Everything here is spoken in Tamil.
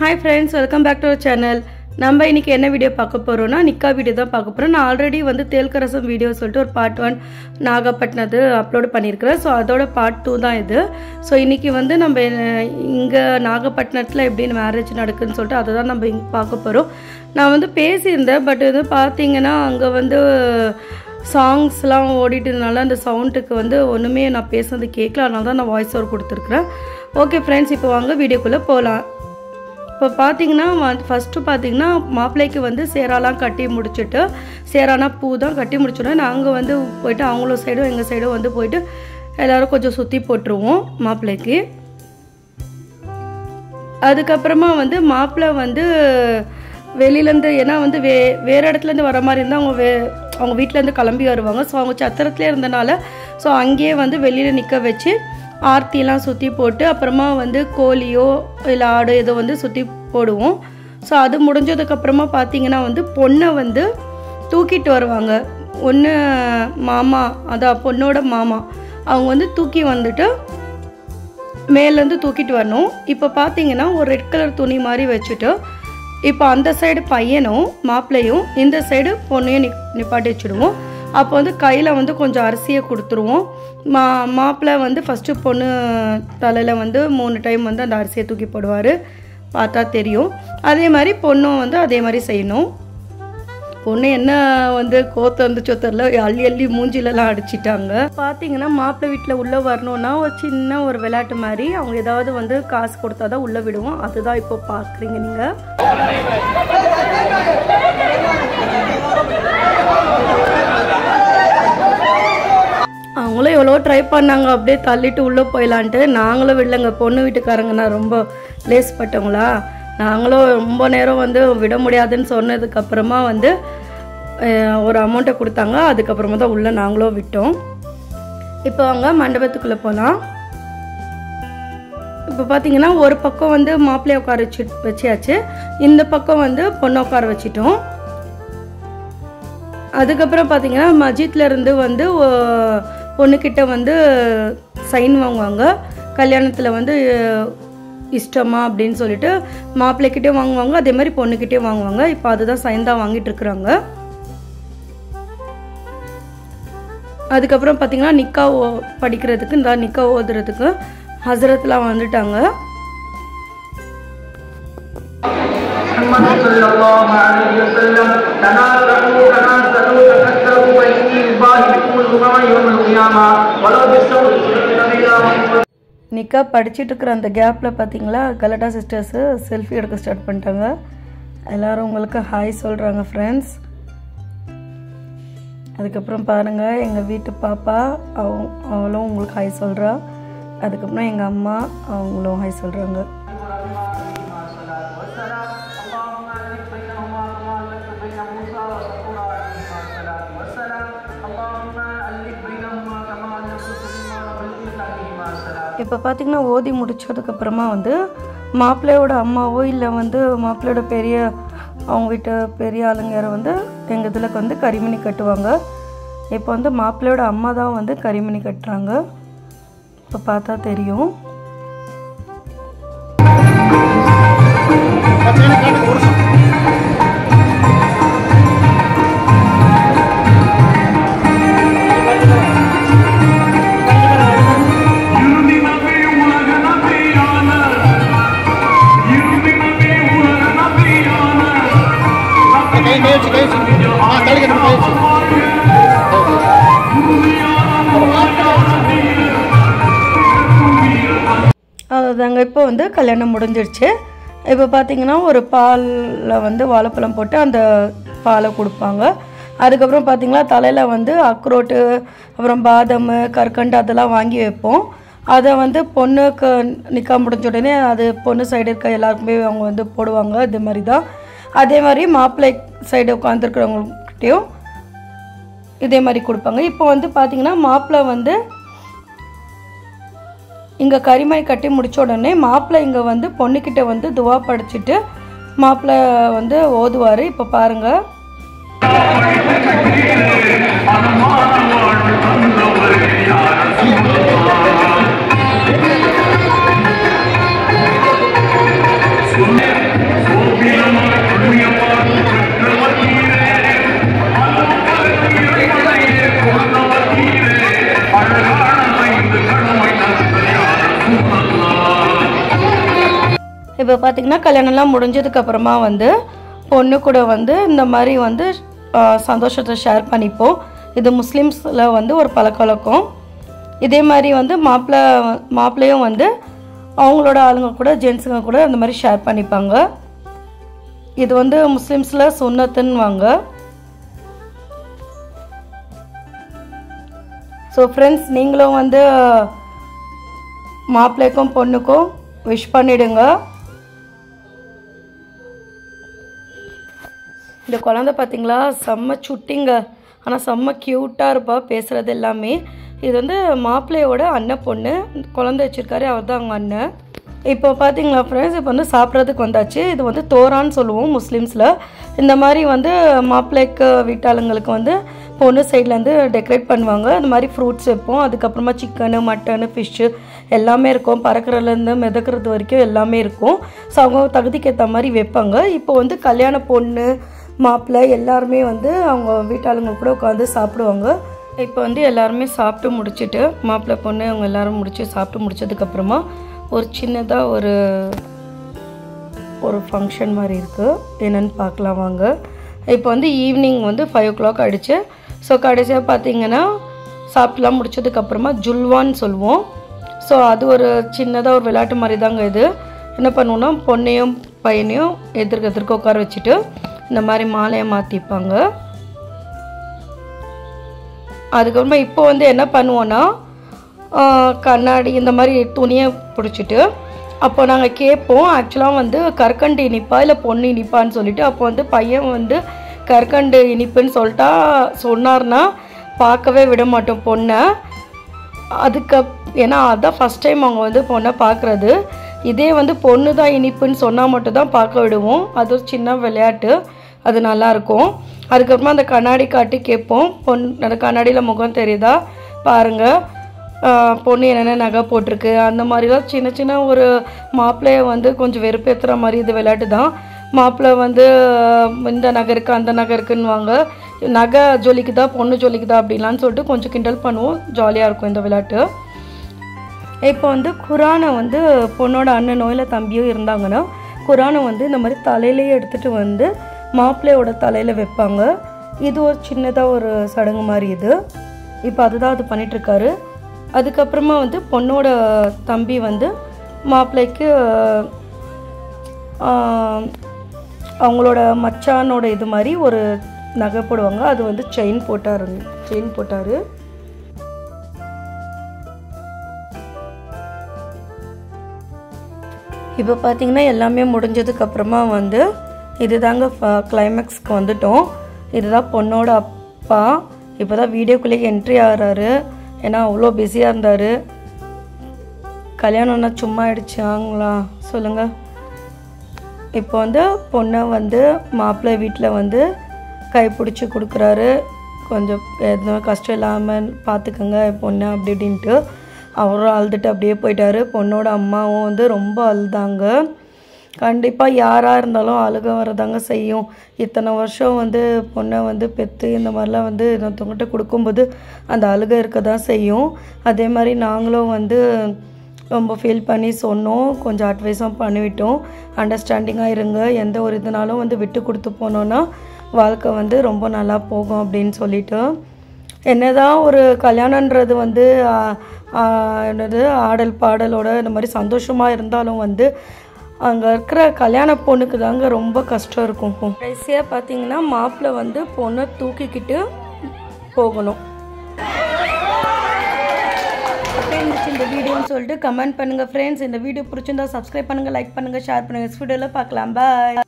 hi friends welcome back to our channel நம்ம இன்னைக்கு என்ன வீடியோ பார்க்க போகிறோம்னா நிக்கா வீடியோ தான் பார்க்க போகிறோம் நான் ஆல்ரெடி வந்து தேல்கரசம் வீடியோ சொல்லிட்டு ஒரு பார்ட் ஒன் நாகப்பட்டினது அப்லோட் பண்ணியிருக்கிறேன் ஸோ அதோட பார்ட் டூ தான் இது ஸோ இன்னைக்கு வந்து நம்ம இங்கே நாகப்பட்டினத்தில் எப்படி மேரேஜ் நடக்குதுன்னு சொல்லிட்டு அதை தான் நம்ம இங்கே பார்க்க போகிறோம் நான் வந்து பேசியிருந்தேன் பட் இது பார்த்தீங்கன்னா அங்கே வந்து சாங்ஸ்லாம் ஓடிட்டதுனால அந்த சவுண்டுக்கு வந்து ஒன்றுமே நான் பேசுனது கேட்கல அதனால தான் நான் வாய்ஸ் ஓவர் கொடுத்துருக்குறேன் ஓகே ஃப்ரெண்ட்ஸ் இப்போ வாங்க வீடியோக்குள்ளே போகலாம் இப்போ பார்த்தீங்கன்னா ஃபஸ்ட்டு பார்த்தீங்கன்னா மாப்பிள்ளைக்கு வந்து சேராலாம் கட்டி முடிச்சுட்டு சேரானா பூ தான் கட்டி முடிச்சோடனே நாங்கள் வந்து போயிட்டு அவங்களும் சைடும் எங்கள் சைடும் வந்து போயிட்டு எல்லோரும் கொஞ்சம் சுற்றி போட்டுருவோம் மாப்பிள்ளைக்கு அதுக்கப்புறமா வந்து மாப்பிள்ளை வந்து வெளியிலேருந்து ஏன்னா வந்து வே வேறு இடத்துலேருந்து வர மாதிரி இருந்தால் அவங்க வே அவங்க வீட்டிலேருந்து கிளம்பி வருவாங்க ஸோ அவங்க சத்திரத்துலேயே இருந்தனால ஸோ அங்கேயே வந்து வெளியில் நிற்க வச்சு ஆர்த்தியெல்லாம் சுற்றி போட்டு அப்புறமா வந்து கோழியோ இல்லை ஆடு ஏதோ வந்து சுற்றி போடுவோம் ஸோ அது முடிஞ்சதுக்கப்புறமா பார்த்தீங்கன்னா வந்து பொண்ணை வந்து தூக்கிட்டு வருவாங்க ஒன்று மாமா அதான் பொண்ணோட மாமா அவங்க வந்து தூக்கி வந்துட்டு மேலேருந்து தூக்கிட்டு வரணும் இப்போ பார்த்தீங்கன்னா ஒரு ரெட் கலர் துணி மாதிரி வச்சுட்டு இப்போ அந்த சைடு பையனும் மாப்பிள்ளையும் இந்த சைடு பொண்ணையும் நி நிப்பாட்டி வச்சுடுவோம் அப்போ வந்து கையில் வந்து கொஞ்சம் அரிசியை கொடுத்துருவோம் மா மாப்பிள்ளை வந்து ஃபஸ்ட்டு பொண்ணு தலையில் வந்து மூணு டைம் வந்து அந்த அரிசியை தூக்கி போடுவார் பார்த்தா தெரியும் அதே மாதிரி பொண்ணும் வந்து அதே மாதிரி செய்யணும் பொண்ணு என்ன வந்து கோத்து வந்துச்சோ தெரில அள்ளி அள்ளி மூஞ்சிலலாம் அடிச்சிட்டாங்க பார்த்தீங்கன்னா மாப்பிள்ளை வீட்டில் உள்ளே வரணும்னா ஒரு சின்ன ஒரு விளையாட்டு மாதிரி அவங்க ஏதாவது வந்து காசு கொடுத்தா தான் உள்ளே விடுவோம் அதுதான் இப்போ பார்க்குறீங்க நீங்கள் அவங்களும் எவ்வளோ ட்ரை பண்ணாங்க அப்படியே தள்ளிட்டு உள்ளே போயிடலான்ட்டு நாங்களும் விடலைங்க பொண்ணு வீட்டுக்காரங்கன்னா ரொம்ப லேஸ் பட்டவங்களா நாங்களும் ரொம்ப நேரம் வந்து விட முடியாதுன்னு சொன்னதுக்கப்புறமா வந்து ஒரு அமௌண்ட்டை கொடுத்தாங்க அதுக்கப்புறமா தான் உள்ளே நாங்களும் விட்டோம் இப்போ அவங்க மண்டபத்துக்குள்ளே போகலாம் இப்போ பார்த்தீங்கன்னா ஒரு பக்கம் வந்து மாப்பிள்ளைய உட்கார வச்சு வச்சியாச்சு இந்த பக்கம் வந்து பொண்ணை உட்கார வச்சிட்டோம் அதுக்கப்புறம் பார்த்தீங்கன்னா மஜித்ல இருந்து வந்து பொண்ணுக்கிட்ட வந்து சைன் வாங்குவாங்க கல்யாணத்தில் வந்து இஷ்டமா அப்படின்னு சொல்லிட்டு மாப்பிள்ளைக்கிட்டே வாங்குவாங்க அதே மாதிரி பொண்ணுக்கிட்டே வாங்குவாங்க இப்போ அதுதான் சைன் தான் வாங்கிட்டு இருக்கிறாங்க அதுக்கப்புறம் பார்த்தீங்கன்னா நிக்கா ஓ படிக்கிறதுக்கு இந்த நிக்கா ஓதுறதுக்கு ஹசரத்லாம் வந்துட்டாங்க محمد صلى الله عليه وسلم تنازعوا تنازلوا تكثروا وإني الله بكم الغمام يوم القيامة ولو بالصوت إلى محمد நிக்கா படிச்சுட்டு இருக்கிற அந்த கேப்பில் பார்த்தீங்களா கலட்டா சிஸ்டர்ஸு செல்ஃபி எடுக்க ஸ்டார்ட் பண்ணிட்டாங்க எல்லோரும் உங்களுக்கு ஹாய் சொல்கிறாங்க ஃப்ரெண்ட்ஸ் அதுக்கப்புறம் பாருங்கள் எங்கள் வீட்டு பாப்பா அவ அவளும் உங்களுக்கு ஹாய் சொல்கிறா அதுக்கப்புறம் எங்கள் அம்மா அவங்களும் ஹாய் சொல்கிறாங்க இப்போ பார்த்தீங்கன்னா ஓதி முடிச்சதுக்கப்புறமா வந்து மாப்பிள்ளையோட அம்மாவோ இல்லை வந்து மாப்பிள்ளையோட பெரிய அவங்க வீட்டு பெரிய ஆளுங்க யாரோ வந்து எங்கள் இதில் வந்து கரிமணி கட்டுவாங்க இப்போ வந்து மாப்பிள்ளையோட அம்மா தான் வந்து கரிமணி கட்டுறாங்க இப்போ பார்த்தா தெரியும் கை மேய்ச்சி கை ஆ தலைக்கு மேய்ச்சி அதுதாங்க இப்போ வந்து கல்யாணம் முடிஞ்சிடுச்சு இப்போ பார்த்தீங்கன்னா ஒரு பாலில் வந்து வாழைப்பழம் போட்டு அந்த பாலை கொடுப்பாங்க அதுக்கப்புறம் பார்த்தீங்கன்னா தலையில் வந்து அக்ரோட்டு அப்புறம் பாதாம் கற்கண்டு அதெல்லாம் வாங்கி வைப்போம் அதை வந்து பொண்ணுக்கு நிற்க முடிஞ்ச உடனே அது பொண்ணு சைடு இருக்க எல்லாருக்குமே அவங்க வந்து போடுவாங்க இது மாதிரி தான் அதே மாதிரி மாப்பிள்ளை சைடு உட்காந்துருக்கிறவங்ககிட்டையும் இதே மாதிரி கொடுப்பாங்க இப்போ வந்து பார்த்தீங்கன்னா மாப்பிள்ளை வந்து இங்கே கரிமணி கட்டி முடிச்ச உடனே மாப்பிள்ளை இங்கே வந்து பொண்ணுக்கிட்ட வந்து துவா படிச்சுட்டு மாப்பிள்ளை வந்து ஓதுவார் இப்போ பாருங்கள் Thank இப்போ பார்த்தீங்கன்னா கல்யாணம்லாம் முடிஞ்சதுக்கு அப்புறமா வந்து பொண்ணு கூட வந்து இந்த மாதிரி வந்து ஆ, சந்தோஷத்தை ஷேர் பண்ணிப்போம் இது முஸ்லீம்ஸில் வந்து ஒரு பழக்க வழக்கம் இதே மாதிரி வந்து மாப்பிள்ளை மாப்பிள்ளையும் வந்து அவங்களோட ஆளுங்க கூட ஜென்ஸுங்க கூட இந்த மாதிரி ஷேர் பண்ணிப்பாங்க இது வந்து முஸ்லீம்ஸில் சுன்னத்துன்னுவாங்க ஸோ ஃப்ரெண்ட்ஸ் நீங்களும் வந்து மாப்பிள்ளைக்கும் பொண்ணுக்கும் விஷ் பண்ணிடுங்க இந்த குழந்தை பார்த்தீங்களா செம்ம சுட்டிங்க ஆனால் செம்ம க்யூட்டாக இருப்பா பேசுகிறது எல்லாமே இது வந்து மாப்பிள்ளையோட அண்ணன் பொண்ணு குழந்தை வச்சிருக்காரு அவர் தான் அவங்க அண்ணன் இப்போ பார்த்தீங்களா ஃப்ரெண்ட்ஸ் இப்போ வந்து சாப்பிட்றதுக்கு வந்தாச்சு இது வந்து தோரான்னு சொல்லுவோம் முஸ்லீம்ஸில் இந்த மாதிரி வந்து மாப்பிள்ளைக்கு வீட்டாளுங்களுக்கு வந்து பொண்ணு சைட்லேருந்து டெக்கரேட் பண்ணுவாங்க இந்த மாதிரி ஃப்ரூட்ஸ் வைப்போம் அதுக்கப்புறமா சிக்கனு மட்டனு ஃபிஷ்ஷு எல்லாமே இருக்கும் பறக்கிறதுலேருந்து மிதக்கிறது வரைக்கும் எல்லாமே இருக்கும் ஸோ அவங்க தகுதிக்கு ஏற்ற மாதிரி வைப்பாங்க இப்போ வந்து கல்யாண பொண்ணு மாப்பிள்ளை எல்லாருமே வந்து அவங்க வீட்டாளுங்க கூட உட்காந்து சாப்பிடுவாங்க இப்போ வந்து எல்லாருமே சாப்பிட்டு முடிச்சிட்டு மாப்பிள்ளை பொண்ணு அவங்க எல்லாரும் முடிச்சு சாப்பிட்டு முடிச்சதுக்கப்புறமா ஒரு சின்னதாக ஒரு ஒரு ஃபங்க்ஷன் மாதிரி இருக்குது என்னென்னு பார்க்கலாம் வாங்க இப்போ வந்து ஈவினிங் வந்து ஃபைவ் ஓ கிளாக் ஆகிடுச்சு ஸோ கடைசியாக பார்த்தீங்கன்னா சாப்பிட்டுலாம் முடிச்சதுக்கப்புறமா ஜுல்வான்னு சொல்லுவோம் ஸோ அது ஒரு சின்னதாக ஒரு விளையாட்டு மாதிரி தாங்க இது என்ன பண்ணுவோம்னா பொண்ணையும் பையனையும் எதிர்க்க எதிர்க்க உட்கார வச்சுட்டு இந்த மாதிரி மாலையை மாற்றிப்பாங்க அதுக்கப்புறமா இப்போ வந்து என்ன பண்ணுவோன்னா ஆஹ், கண்ணாடி இந்த மாதிரி துணியை பிடிச்சிட்டு அப்போ நாங்கள் கேட்போம் ஆக்சுவலாக வந்து கற்கண்டு இனிப்பா இல்லை பொண்ணு இனிப்பான்னு சொல்லிட்டு அப்போ வந்து பையன் வந்து கற்கண்டு இனிப்புன்னு சொல்லிட்டா சொன்னார்னா பார்க்கவே விட மாட்டோம் பொண்ணை அதுக்கு ஏன்னா அதான் ஃபஸ்ட் டைம் அவங்க வந்து பொண்ணை பார்க்குறது இதே வந்து பொண்ணு தான் இனிப்புன்னு சொன்னால் மட்டும் தான் பார்க்க விடுவோம் அது ஒரு சின்ன விளையாட்டு அது நல்லாயிருக்கும் அதுக்கப்புறமா அந்த கண்ணாடி காட்டி கேட்போம் பொன் அந்த கண்ணாடியில் முகம் தெரியுதா பாருங்கள் பொண்ணு என்னென்ன நகை போட்டிருக்கு அந்த மாதிரிலாம் சின்ன சின்ன ஒரு மாப்பிள்ளைய வந்து கொஞ்சம் வெறுப்பேற்றுற மாதிரி இது விளையாட்டு தான் மாப்பிள்ளை வந்து ஆஹ், இந்த நகை இருக்குது அந்த நகை இருக்குன்னுவாங்க நகை ஜொலிக்குதா பொண்ணு ஜொலிக்குதா அப்படின்லாம் சொல்லிட்டு கொஞ்சம் கிண்டல் பண்ணுவோம் ஜாலியாக இருக்கும் இந்த விளையாட்டு இப்போ வந்து குரானை வந்து பொண்ணோட அண்ணனோ இல்லை தம்பியோ இருந்தாங்கன்னா குரானை வந்து இந்த மாதிரி தலையிலேயே எடுத்துகிட்டு வந்து மாப்பிள்ளையோட தலையில் வைப்பாங்க இது ஒரு சின்னதாக ஒரு சடங்கு மாதிரி இது இப்போ அதுதான் அது பண்ணிகிட்ருக்காரு அதுக்கப்புறமா வந்து பொண்ணோட தம்பி வந்து மாப்பிள்ளைக்கு ஆஹ், அவங்களோட மச்சானோட இது மாதிரி ஒரு நகை போடுவாங்க அது வந்து செயின் போட்டார் செயின் போட்டார் இப்போ பார்த்தீங்கன்னா எல்லாமே முடிஞ்சதுக்கு அப்புறமா வந்து இதுதாங்க கிளைமேக்ஸ்க்கு வந்துட்டோம் இதுதான் பொண்ணோட அப்பா இப்போ தான் வீடியோக்குள்ளேயே என்ட்ரி ஆகிறாரு ஏன்னா அவ்வளோ பிஸியாக இருந்தார் கல்யாணம்னா சும்மா ஆயிடுச்சாங்களா சொல்லுங்கள் இப்போ வந்து பொண்ணை வந்து மாப்பிள்ளை வீட்டில் வந்து கைப்பிடிச்சி கொடுக்குறாரு கொஞ்சம் எதுவும் கஷ்டம் இல்லாமல் பார்த்துக்கோங்க பொண்ணை அப்படி இப்படின்ட்டு அவரும் அழுதுட்டு அப்படியே போயிட்டாரு பொண்ணோட அம்மாவும் வந்து ரொம்ப அழுதாங்க கண்டிப்பாக யாராக இருந்தாலும் அழுக வரதாங்க செய்யும் இத்தனை வருஷம் வந்து பொண்ணை வந்து பெற்று இந்த மாதிரிலாம் வந்து இன்னொருத்தவங்ககிட்ட கொடுக்கும்போது அந்த அழுகை இருக்க தான் செய்யும் அதே மாதிரி நாங்களும் வந்து ரொம்ப ஃபீல் பண்ணி சொன்னோம் கொஞ்சம் அட்வைஸும் பண்ணிவிட்டோம் அண்டர்ஸ்டாண்டிங்காக இருங்க எந்த ஒரு இதுனாலும் வந்து விட்டு கொடுத்து போனோன்னா வாழ்க்கை வந்து ரொம்ப நல்லா போகும் அப்படின்னு சொல்லிட்டு என்னதான் ஒரு கல்யாணன்றது வந்து ஆ, ஆ, என்னது ஆடல் பாடலோட இந்த மாதிரி சந்தோஷமாக இருந்தாலும் வந்து அங்கே இருக்கிற கல்யாண பொண்ணுக்கு தாங்க ரொம்ப கஷ்டம் இருக்கும் கடைசியாக பார்த்தீங்கன்னா மாப்பிள்ளை வந்து பொண்ணை தூக்கிக்கிட்டு போகணும் எப்படி இருந்துச்சு இந்த வீடியோன்னு சொல்லிட்டு கமெண்ட் பண்ணுங்கள் ஃப்ரெண்ட்ஸ் இந்த வீடியோ பிடிச்சிருந்தா சப்ஸ்கிரைப் பண்ணுங்கள் லைக் பண்ணுங்கள் ஷேர் பண்ணுங்கள் நெக்ஸ்ட் வீடியோவில் பார்க்கலாம் பாய்